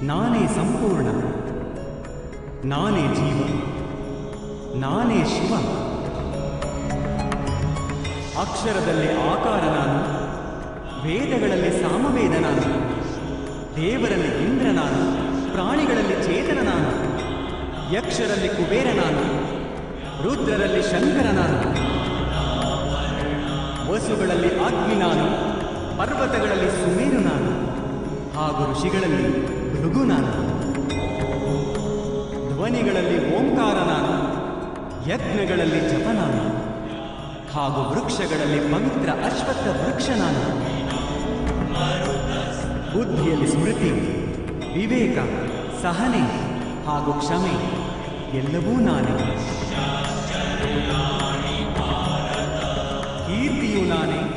ನಾನೇ ಸಂಪೂರ್ಣ ನಾನೇ ಜೀವ ನಾನೇ ಶಿವ ಅಕ್ಷರದಲ್ಲಿ ಆಕಾರ ನಾನು ವೇದಗಳಲ್ಲಿ ಸಾಮವೇದ ನಾನು ದೇವರಲ್ಲಿ ಇಂದ್ರ ನಾನು ಪ್ರಾಣಿಗಳಲ್ಲಿ ಚೇತನ ನಾನು ಯಕ್ಷರಲ್ಲಿ ಕುಬೇರ ನಾನು ರುದ್ರರಲ್ಲಿ ಶಂಕರ ನಾನು ವಸುಗಳಲ್ಲಿ ಅಗ್ನಿ ನಾನು ಪರ್ವತಗಳಲ್ಲಿ ಸುಮೇರು ನಾನು ಹಾಗೂ ಋಷಿಗಳಲ್ಲಿ ಭೃಗು ನಾನು ಧ್ವನಿಗಳಲ್ಲಿ ಓಂಕಾರ ನಾನು ಯಜ್ಞಗಳಲ್ಲಿ ಜಪ ನಾನು ಹಾಗೂ ವೃಕ್ಷಗಳಲ್ಲಿ ಪವಿತ್ರ ಅಶ್ವತ್ಥ ವೃಕ್ಷ ನಾನು ಬುದ್ಧಿಯಲ್ಲಿ ಸ್ಮೃತಿ ವಿವೇಕ ಸಹನೆ ಹಾಗೂ ಕ್ಷಮೆ ಎಲ್ಲವೂ ನಾನೇ ಕೀರ್ತಿಯು ನಾನೇ